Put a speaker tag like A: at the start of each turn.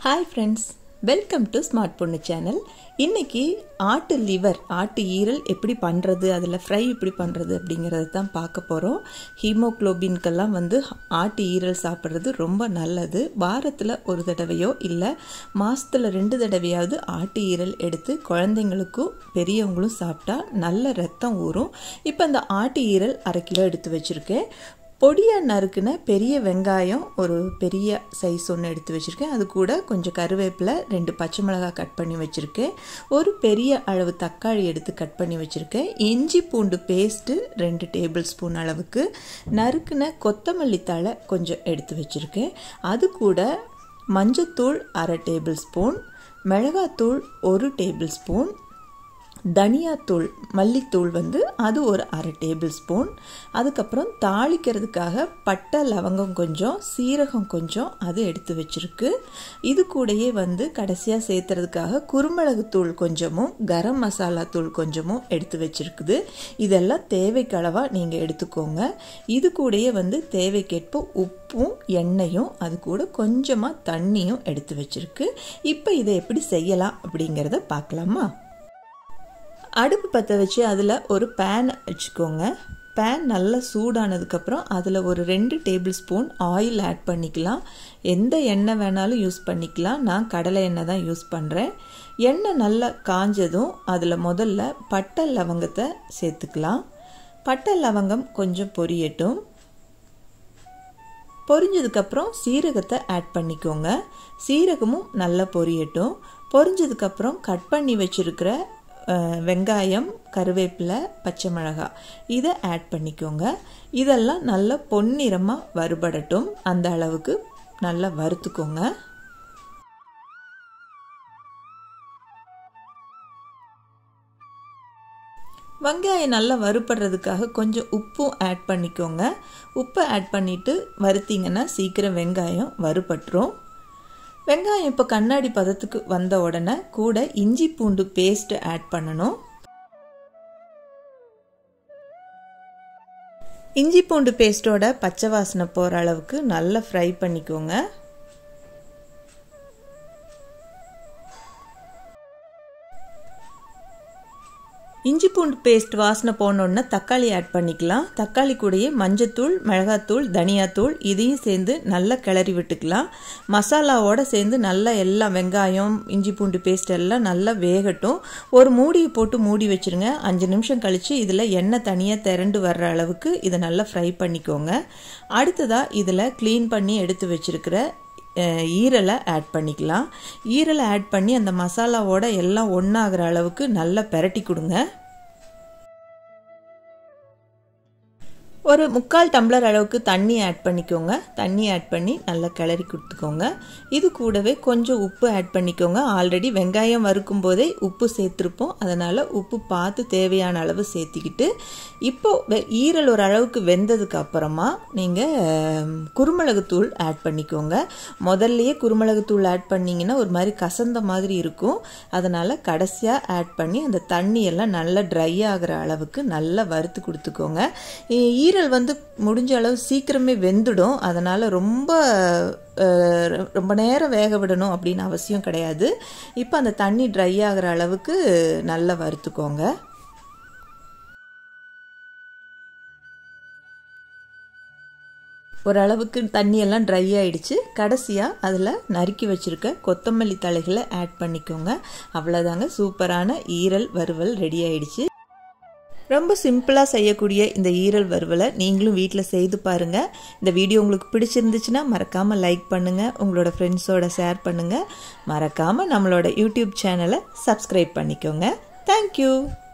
A: hi friends welcome to smart பொண்ணு channel இன்னைக்கு ஆட்டு லிவர் ஆட்டு ஈரல் எப்படி பண்ணுறது அதில் ஃப்ரை எப்படி பண்ணுறது அப்படிங்கிறத தான் பார்க்க போகிறோம் ஹீமோக்ளோபின்கெல்லாம் வந்து ஆட்டு ஈரல் சாப்பிட்றது ரொம்ப நல்லது வாரத்தில் ஒரு தடவையோ இல்லை மாதத்தில் ரெண்டு தடவையாவது ஆட்டு ஈரல் எடுத்து குழந்தைங்களுக்கும் பெரியவங்களும் சாப்பிட்டா நல்ல ரத்தம் ஊறும் இப்போ அந்த ஆட்டு ஈரல் அரை கிலோ எடுத்து வச்சுருக்கேன் பொடியாக நறுக்குன பெரிய வெங்காயம் ஒரு பெரிய சைஸ் ஒன்று எடுத்து வச்சுருக்கேன் அது கூட கொஞ்சம் கருவேப்பிலை ரெண்டு பச்சை மிளகாய் கட் பண்ணி வச்சுருக்கேன் ஒரு பெரிய அளவு தக்காளி எடுத்து கட் பண்ணி வச்சுருக்கேன் இஞ்சி பூண்டு பேஸ்ட்டு ரெண்டு டேபிள் ஸ்பூன் அளவுக்கு நறுக்குன கொத்தமல்லி தழை கொஞ்சம் எடுத்து வச்சுருக்கேன் அது கூட மஞ்சத்தூள் அரை டேபிள் ஸ்பூன் மிளகாத்தூள் ஒரு டேபிள் ஸ்பூன் தனியாத்தூள் மல்லித்தூள் வந்து அது ஒரு அரை டேபிள் ஸ்பூன் அதுக்கப்புறம் தாளிக்கிறதுக்காக பட்டை லவங்கம் கொஞ்சம் சீரகம் கொஞ்சம் அது எடுத்து வச்சுருக்கு இது கூடயே வந்து கடைசியாக சேர்த்துறதுக்காக குருமிளகு தூள் கொஞ்சமும் கரம் மசாலா தூள் கொஞ்சமும் எடுத்து வச்சுருக்குது இதெல்லாம் தேவைக்களவாக நீங்கள் எடுத்துக்கோங்க இது கூடயே வந்து தேவைக்கேற்ப உப்பும் எண்ணெயும் அது கூட கொஞ்சமாக தண்ணியும் எடுத்து வச்சுருக்கு இப்போ இதை எப்படி செய்யலாம் அப்படிங்கிறத பார்க்கலாமா அடுப்பு பற்ற வச்சு அதில் ஒரு பேன் வச்சுக்கோங்க பேன் நல்லா சூடானதுக்கப்புறம் அதில் ஒரு ரெண்டு டேபிள் ஸ்பூன் ஆயில் ஆட் பண்ணிக்கலாம் எந்த எண்ணெய் வேணாலும் யூஸ் பண்ணிக்கலாம் நான் கடலை எண்ணெய் தான் யூஸ் பண்ணுறேன் எண்ணெய் நல்லா காஞ்சதும் அதில் முதல்ல பட்டை லவங்கத்தை சேர்த்துக்கலாம் பட்டை லவங்கம் கொஞ்சம் பொரியட்டும் பொரிஞ்சதுக்கப்புறம் சீரகத்தை ஆட் பண்ணிக்கோங்க சீரகமும் நல்லா பொரியட்டும் பொரிஞ்சதுக்கப்புறம் கட் பண்ணி வச்சுருக்கிற வெங்காயம் கருவேப்பிலை பச்சை மிளகாய் இதை ஆட் பண்ணிக்கோங்க இதெல்லாம் நல்லா பொன்னிறமாக வறுபடட்டும் அந்த அளவுக்கு நல்லா வறுத்துக்கோங்க வெங்காயம் நல்லா வறுபடுறதுக்காக கொஞ்சம் உப்பும் ஆட் பண்ணிக்கோங்க உப்பை ஆட் பண்ணிவிட்டு வறுத்திங்கன்னா சீக்கிரம் வெங்காயம் வறுபட்டுரும் வெங்காயம் இப்போ கண்ணாடி பதத்துக்கு வந்த உடனே கூட இஞ்சி பூண்டு பேஸ்ட் ஆட் பண்ணணும் இஞ்சி பூண்டு பேஸ்ட்டோட பச்சை வாசனை போகிற அளவுக்கு நல்லா ஃப்ரை பண்ணிக்கோங்க இஞ்சி பூண்டு பேஸ்ட் வாசனை போனோடனே தக்காளி ஆட் பண்ணிக்கலாம் தக்காளி கூடயே மஞ்சத்தூள் மிளகாத்தூள் தனியாத்தூள் இதையும் சேர்ந்து நல்லா கிளறி விட்டுக்கலாம் மசாலாவோட சேர்ந்து நல்லா எல்லாம் வெங்காயம் இஞ்சி பூண்டு பேஸ்ட் எல்லாம் நல்லா வேகட்டும் ஒரு மூடியை போட்டு மூடி வச்சுருங்க அஞ்சு நிமிஷம் கழித்து இதில் எண்ணெய் தனியாக திரண்டு வர்ற அளவுக்கு இதை நல்லா ஃப்ரை பண்ணிக்கோங்க அடுத்ததாக இதில் க்ளீன் பண்ணி எடுத்து வச்சுருக்கிற ஈரலை ஆட் பண்ணிக்கலாம் ஈரலை ஆட் பண்ணி அந்த மசாலாவோட எல்லாம் ஒன்றாகிற அளவுக்கு நல்லா பெரட்டி கொடுங்க ஒரு முக்கால் டம்ளர் அளவுக்கு தண்ணி ஆட் பண்ணிக்கோங்க தண்ணி ஆட் பண்ணி நல்லா கிளறி கொடுத்துக்கோங்க இது கூடவே கொஞ்சம் உப்பு ஆட் பண்ணிக்கோங்க ஆல்ரெடி வெங்காயம் வறுக்கும் போதே உப்பு சேர்த்துருப்போம் அதனால் உப்பு பார்த்து தேவையான அளவு சேர்த்திக்கிட்டு இப்போ ஈரல் ஒரு அளவுக்கு வெந்ததுக்கு அப்புறமா நீங்கள் குருமிளகுத்தூள் ஆட் பண்ணிக்கோங்க முதல்லையே குருமிளகுத்தூள் ஆட் பண்ணிங்கன்னா ஒரு மாதிரி கசந்த மாதிரி இருக்கும் அதனால் கடைசியாக ஆட் பண்ணி அந்த தண்ணி எல்லாம் நல்லா ட்ரை ஆகிற அளவுக்கு நல்லா வறுத்து கொடுத்துக்கோங்க ஈர ஈரல் வந்து முடிஞ்ச அளவு சீக்கிரமே வெந்துடும் அதனால் ரொம்ப ரொம்ப நேரம் வேக விடணும் அப்படின்னு அவசியம் கிடையாது இப்போ அந்த தண்ணி ட்ரை ஆகிற அளவுக்கு நல்லா வறுத்துக்கோங்க ஓரளவுக்கு தண்ணியெல்லாம் ட்ரை ஆகிடுச்சு கடைசியாக அதில் நறுக்கி வச்சுருக்க கொத்தமல்லி தலைகளை ஆட் பண்ணிக்கோங்க அவ்வளோதாங்க சூப்பரான ஈரல் வறுவல் ரெடி ஆயிடுச்சு ரொம்ப சிம்பிளாக செய்யக்கூடிய இந்த ஈரல் வறுவலை நீங்களும் வீட்டில் செய்து பாருங்கள் இந்த வீடியோ உங்களுக்கு பிடிச்சிருந்துச்சுன்னா மறக்காமல் லைக் பண்ணுங்கள் உங்களோட ஃப்ரெண்ட்ஸோட ஷேர் பண்ணுங்கள் மறக்காமல் நம்மளோட யூடியூப் சேனலை சப்ஸ்கிரைப் பண்ணிக்கோங்க தேங்க்யூ